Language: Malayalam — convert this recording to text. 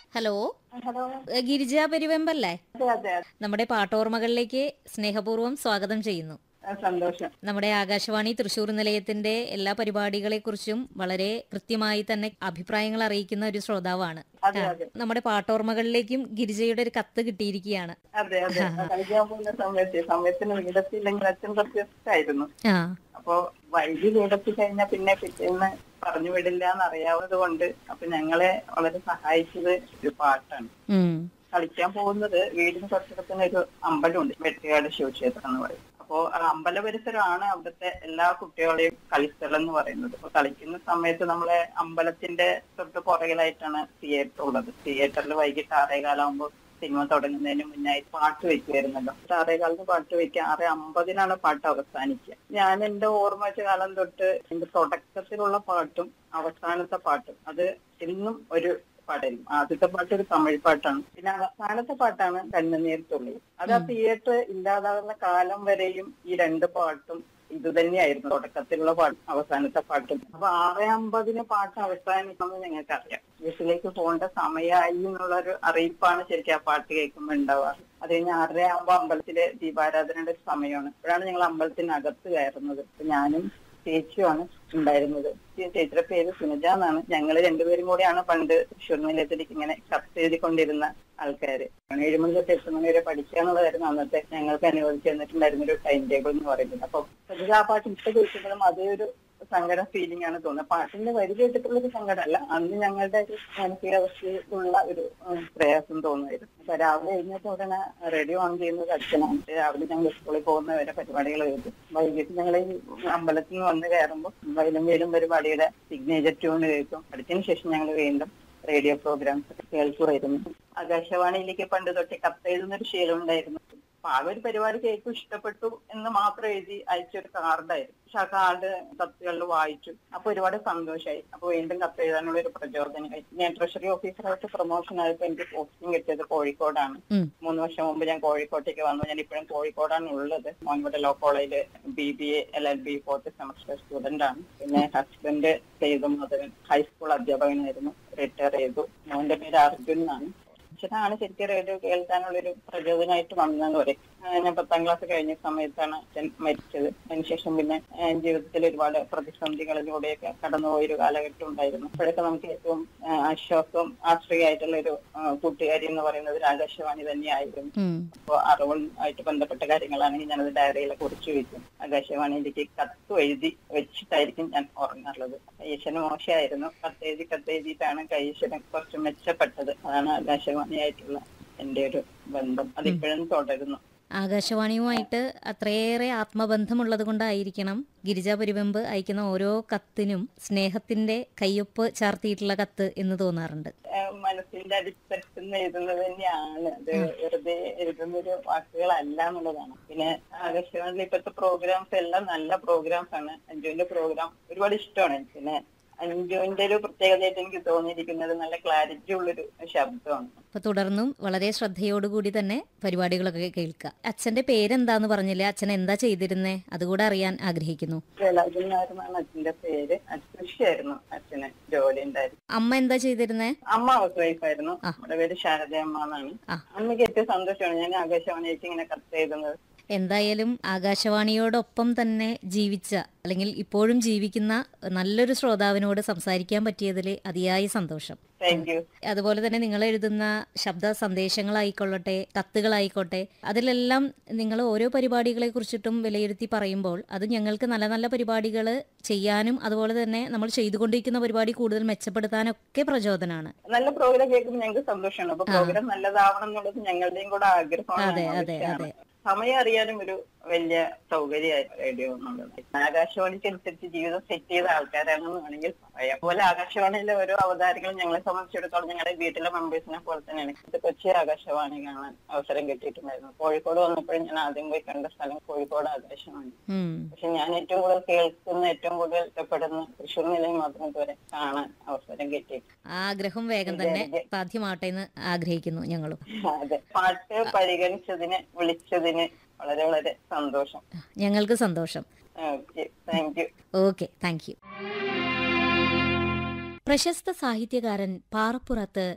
ഹലോ ഹലോ ഏ, ഗിരിജ പെരുവെമ്പല്ലേ അതെ അതെ അതെ. നമ്മുടെ പാട്ടോർമകളിലേക്ക് സ്നേഹപൂർവ്വം സ്വാഗതം ചെയ്യുന്നു ആ, സന്തോഷം നമ്മുടെ ആകാശവാണി തൃശൂർ നിലയത്തിന്റെ എല്ലാ പരിപാടികളെക്കുറിച്ചും വളരെ കൃത്യമായി തന്നെ അഭിപ്രായങ്ങൾ അറിയിക്കുന്ന ഒരു ശ്രോതാവാണ് അതെ ആ, അതെ നമ്മുടെ പാട്ടോർമകളിലേക്കും ഗിരിജയുടെ ഒരു കത്ത് കിട്ടിയിരിക്കുകയാണ് അതെ അതെ കളിക്കാൻ പോകുന്ന സമയത്ത് സമയത്തിന് വീടത്തില്ലെങ്കിൽ അച്ഛൻ കുറച്ച് ഇഷ്ടമായിരുന്നു ആ അപ്പോ വൈകി വീടത്തി കഴിഞ്ഞാൽ പിന്നെ പിറ്റേന്ന് പറഞ്ഞു വിടില്ല എന്നറിയാവുന്നത് കൊണ്ട് അപ്പൊ ഞങ്ങളെ വളരെ സഹായിച്ചത് ഒരു പാട്ടാണ് ഉം കളിക്കാൻ പോകുന്നത് വീടിന് തൊട്ടടുത്തന്നെ ഒരു അമ്പലമുണ്ട് വെട്ടുകാട് ശിവക്ഷേത്രം എന്ന് പറയും അപ്പോ ആ അമ്പല പരിസരമാണ് അവിടുത്തെ എല്ലാ കുട്ടികളെയും കളിസ്ഥലം എന്ന് പറയുന്നത് അപ്പൊ കളിക്കുന്ന സമയത്ത് നമ്മളെ അമ്പലത്തിന്റെ തൊട്ട് പുറകിലായിട്ടാണ് തിയേറ്റർ ഉള്ളത് തിയേറ്ററിൽ വൈകിട്ട് ആറേകാലാകുമ്പോൾ സിനിമ തുടങ്ങുന്നതിന് മുന്നായി പാട്ട് വെക്കുമായിരുന്നല്ലോ ആറേകാലിന് പാട്ട് വെക്കുക ആറ് അമ്പതിനാണ് പാട്ട് അവസാനിക്കുക ഞാൻ എന്റെ ഓർമ്മ വെച്ച കാലം തൊട്ട് എന്റെ തുടക്കത്തിലുള്ള പാട്ടും അവസാനത്തെ പാട്ടും അത് ഇന്നും ഒരു പാടായിരുന്നു ആദ്യത്തെ പാട്ട് ഒരു തമിഴ് പാട്ടാണ് പിന്നെ അവസാനത്തെ പാട്ടാണ് കണ്ണുനീർ തുള്ളി അത് ആ തിയേറ്റർ ഇല്ലാതാകുന്ന കാലം വരെയും ഈ രണ്ട് പാട്ടും ഇത് തന്നെയായിരുന്നു തുടക്കത്തിലുള്ള പാട്ട് അവസാനത്തെ പാട്ടും അപ്പൊ ആറ് അമ്പതിന് പാട്ട് അവസാനിക്കണമെന്ന് ഞങ്ങൾക്ക് അറിയാം വീട്ടിലേക്ക് പോകേണ്ട സമയമായി എന്നുള്ള ഒരു അറിയിപ്പാണ് ശരിക്കും ആ പാട്ട് കേൾക്കുമ്പോൾ ഉണ്ടാവാറ് അത് കഴിഞ്ഞ് ആറര ആകുമ്പോൾ അമ്പലത്തിലെ ദീപാരാധനയുടെ ഒരു സമയമാണ് അപ്പോഴാണ് ഞങ്ങൾ അമ്പലത്തിനകത്ത് കയറുന്നത് അപ്പൊ ഞാനും ചേച്ചിയുമാണ് ഉണ്ടായിരുന്നത് ഈ ചേച്ചിയുടെ പേര് സുനിജ എന്നാണ് ഞങ്ങൾ രണ്ടുപേരും കൂടിയാണ് പണ്ട് തൃശ്ശൂർ നിലയത്തിലേക്ക് ഇങ്ങനെ കത്ത് എഴുതിക്കൊണ്ടിരുന്ന ആൾക്കാര് ഏഴ് മണി തൊട്ട് എട്ട് മണി വരെ പഠിക്കുക എന്നുള്ളതായിരുന്നു അന്നത്തെ ഞങ്ങൾക്ക് അനുവദിച്ചു തന്നിട്ടുണ്ടായിരുന്ന ഒരു ടൈം ടേബിൾ എന്ന് പറയുന്നത് അപ്പൊ സുനിജ ആ പാട്ട് ഇപ്പൊ കേൾക്കുമ്പോഴും അതേ ഒരു സങ്കട ഫീലിംഗ് ആണ് തോന്നുന്നത് പാട്ടിന്റെ വരി കേട്ടിട്ടുള്ള ഒരു സങ്കടമല്ല അന്ന് ഞങ്ങളുടെ ഒരു മാനസികാവസ്ഥയിലുള്ള ഒരു ഉം, പ്രയാസം തോന്നുമായിരുന്നു അപ്പൊ രാവിലെ എഴുന്നേറ്റ ഉടനെ റേഡിയോ ഓൺ ചെയ്യുന്നത് അച്ഛനാണ് രാവിലെ ഞങ്ങൾ സ്കൂളിൽ പോകുന്നവരെ പരിപാടികൾ എഴുതും വൈകിട്ട് ഞങ്ങൾ ഈ അമ്പലത്തിൽ നിന്ന് വന്ന് കയറുമ്പോൾ വയലും വേലും പരിപാടിയുടെ സിഗ്നേച്ചർ ട്യൂൺ കേൾക്കും പഠിച്ചതിന് ശേഷം ഞങ്ങൾ വീണ്ടും റേഡിയോ പ്രോഗ്രാംസ് കേൾക്കുമായിരുന്നു ആകാശവാണിയിലേക്ക് പണ്ട് തൊട്ട് കത്തെഴുതുന്ന ഒരു ശീലം ഉണ്ടായിരുന്നു അപ്പൊ ആ ഒരു പരിപാടി കേൾക്കും ഇഷ്ടപ്പെട്ടു എന്ന് മാത്രം എഴുതി അയച്ചൊരു കാർഡായിരുന്നു പക്ഷെ ആ കാർഡ് കത്തുകളിൽ വായിച്ചു അപ്പൊ ഒരുപാട് സന്തോഷമായി അപ്പൊ വീണ്ടും കത്ത് എഴുതാനുള്ള ഒരു പ്രചോദനമായി ഞാൻ ട്രഷറി ഓഫീസറായിട്ട് പ്രൊമോഷൻ ആയപ്പോ എനിക്ക് പോസ്റ്റിംഗ് കിട്ടിയത് കോഴിക്കോടാണ് ഉം. മൂന്ന് വർഷം മുമ്പ് ഞാൻ കോഴിക്കോട്ടേക്ക് വന്നു ഞാൻ ഇപ്പോഴും കോഴിക്കോടാണ് ഉള്ളത് മോൻകുട്ട ലോ കോളേജില് B B A L L B fourth semester student ആണ് പിന്നെ ഹസ്ബൻഡ് സേതു മാധവൻ ഹൈസ്കൂൾ അധ്യാപകനായിരുന്നു റിട്ടയർ ചെയ്തു മോന്റെ പേര് അർജുൻ എന്നാണ് അച്ഛനാണ് ശരിക്കും റേഡിയോ കേൾക്കാനുള്ളൊരു പ്രചോദനമായിട്ട് വന്നതെന്ന് പറയും ആ, ഞാൻ പത്താം ക്ലാസ് കഴിഞ്ഞ സമയത്താണ് അച്ഛൻ മരിച്ചത് അതിനുശേഷം പിന്നെ ആ, ജീവിതത്തിൽ ഒരുപാട് പ്രതിസന്ധികളിലൂടെയൊക്കെ കടന്നുപോയൊരു കാലഘട്ടം ഉണ്ടായിരുന്നു അപ്പോഴൊക്കെ നമുക്ക് ഏറ്റവും ആ, ആശ്വാസവും ആശ്രയമായിട്ടുള്ള ഒരു ആ, കൂട്ടുകാരി എന്ന് പറയുന്നത് ഒരു ആകാശവാണി തന്നെയായിരുന്നു ഉം അപ്പോൾ അറിവുമായിട്ട് ബന്ധപ്പെട്ട കാര്യങ്ങളാണെങ്കിൽ ഞാനത് ഡയറിയിൽ കുറിച്ച് വെക്കും ആകാശവാണിയിലേക്ക് കത്ത് എഴുതി വെച്ചിട്ടായിരിക്കും ഞാൻ ഉറങ്ങാറുള്ളത് ഈശ്വരൻ മോശമായിരുന്നു കത്ത് എഴുതി കത്ത് എഴുതിയിട്ടാണ് കൈശ്വരൻ കുറച്ച് മെച്ചപ്പെട്ടത് അതാണ് ആകാശവാണിയായിട്ടുള്ള എന്റെ ഒരു ബന്ധം അതിപ്പോഴും തുടരുന്നു ആകാശവാണിയുമായിട്ട് അത്രയേറെ ആത്മബന്ധമുള്ളത് കൊണ്ടായിരിക്കണം ഗിരിജ പെരുവെമ്പ് അയക്കുന്ന ഓരോ കത്തിനും സ്നേഹത്തിന്റെ കയ്യൊപ്പ് ചാർത്തിയിട്ടുള്ള കത്ത് എന്ന് തോന്നാറുണ്ട് ഏഹ് മനസ്സിന്റെ അടിത്തട്ടിൽ നിന്ന് എഴുതുന്നത് തന്നെയാണ് അത് വെറുതെ എഴുതുന്ന ഒരു വാക്കുകളല്ല എന്നുള്ളതാണ് പിന്നെ ആകാശവാണിയിൽ ഇപ്പോഴത്തെ പ്രോഗ്രാംസ് എല്ലാം നല്ല പ്രോഗ്രാംസ് ആണ് അഞ്ജുവിന്റെ പ്രോഗ്രാം ഒരുപാട് ഇഷ്ടമാണ് പിന്നെ അഞ്ജുവിന്റെ ഒരു പ്രത്യേകതയായിട്ട് എനിക്ക് തോന്നിയിരിക്കുന്നത് നല്ല ക്ലാരിറ്റി ഉള്ളൊരു ശബ്ദമാണ് അപ്പൊ തുടർന്നും വളരെ ശ്രദ്ധയോടുകൂടി തന്നെ പരിപാടികളൊക്കെ കേൾക്കുക അച്ഛന്റെ പേരെന്താന്ന് പറഞ്ഞില്ലേ അച്ഛൻ എന്താ ചെയ്തിരുന്നേ അതുകൂടെ അറിയാൻ ആഗ്രഹിക്കുന്നു വേലായുധൻ നായർ എന്നാണ് അച്ഛന്റെ പേര് കൃഷിയായിരുന്നു അച്ഛന് ജോലി ഉണ്ടായിരുന്നു അമ്മ എന്താ ചെയ്തിരുന്നേ അമ്മ ഹൗസ് വൈഫ് ആയിരുന്നു നമ്മുടെ പേര് ശാരദയമ്മ എന്നാണ് ആ. അമ്മയ്ക്ക് ഏറ്റവും സന്തോഷമാണ് ഞാൻ ആകാശവാണിക്ക് ഇങ്ങനെ കത്ത് എഴുതുന്നത് എന്തായാലും ആകാശവാണിയോടൊപ്പം തന്നെ ജീവിച്ച അല്ലെങ്കിൽ ഇപ്പോഴും ജീവിക്കുന്ന നല്ലൊരു ശ്രോതാവിനോട് സംസാരിക്കാൻ പറ്റിയതിൽ അതിയായ സന്തോഷം താങ്ക് യു അതുപോലെ തന്നെ നിങ്ങൾ എഴുതുന്ന ശബ്ദ സന്ദേശങ്ങളായിക്കൊള്ളട്ടെ കത്തുകളായിക്കോട്ടെ അതിലെല്ലാം നിങ്ങൾ ഓരോ പരിപാടികളെ കുറിച്ചിട്ടും വിലയിരുത്തി പറയുമ്പോൾ അത് ഞങ്ങൾക്ക് നല്ല നല്ല പരിപാടികൾ ചെയ്യാനും അതുപോലെ തന്നെ നമ്മൾ ചെയ്തുകൊണ്ടിരിക്കുന്ന പരിപാടി കൂടുതൽ മെച്ചപ്പെടുത്താനൊക്കെ പ്രചോദനമാണ് നല്ല പ്രോഗ്രാം കേൾക്കുമ്പോൾ ഞങ്ങൾക്ക് സന്തോഷമാണ് അപ്പൊ പ്രോഗ്രാം നല്ലതാവണം എന്നുള്ളത് ഞങ്ങളുടെയും കൂടെ ആഗ്രഹമാണ് അതെ, അതെ, ആവശ്യമാണ്. സമയം അറിയാനും ഒരു വലിയ സൗകര്യമായിരുന്നു റേഡിയോ എന്നുള്ളത് ആകാശവാണിക്ക് അനുസരിച്ച് ജീവിതം സെറ്റ് ചെയ്ത ആൾക്കാരാണെന്ന് വേണമെങ്കിൽ പറയാം അതുപോലെ ആകാശവാണിയിലെ ഓരോ അവതാരങ്ങളും ഞങ്ങളെ സംബന്ധിച്ചിടത്തോളം ഞങ്ങളുടെ വീട്ടിലെ മെമ്പേഴ്സിനെ പോലെ തന്നെയാണ് ഇത് കൊച്ചി ആകാശവാണി കാണാൻ അവസരം കിട്ടിയിട്ടുണ്ടായിരുന്നു കോഴിക്കോട് വന്നപ്പോഴും ഞാൻ ആദ്യം പോയി കണ്ട സ്ഥലം കോഴിക്കോട് ആകാശവാണി ഉം. പക്ഷെ ഞാൻ ഏറ്റവും കൂടുതൽ കേൾക്കുന്ന ഏറ്റവും കൂടുതൽ ഇഷ്ടപ്പെടുന്ന തൃശ്ശൂർ നിലയം മാത്രം ഇതുവരെ കാണാൻ അവസരം കിട്ടി ആ ആഗ്രഹം വേഗം തന്നെ സാധ്യമാട്ടെ എന്ന് ആഗ്രഹിക്കുന്നു ഞങ്ങളും അതെ പാട്ട് പരിഗണിച്ചതിന് വിളിച്ചതിന് വളരെ വളരെ സന്തോഷം ഞങ്ങൾക്ക് സന്തോഷം okay thank you okay thank you പ്രശസ്ത സാഹിത്യകാരൻ പാറപ്പുറത്ത്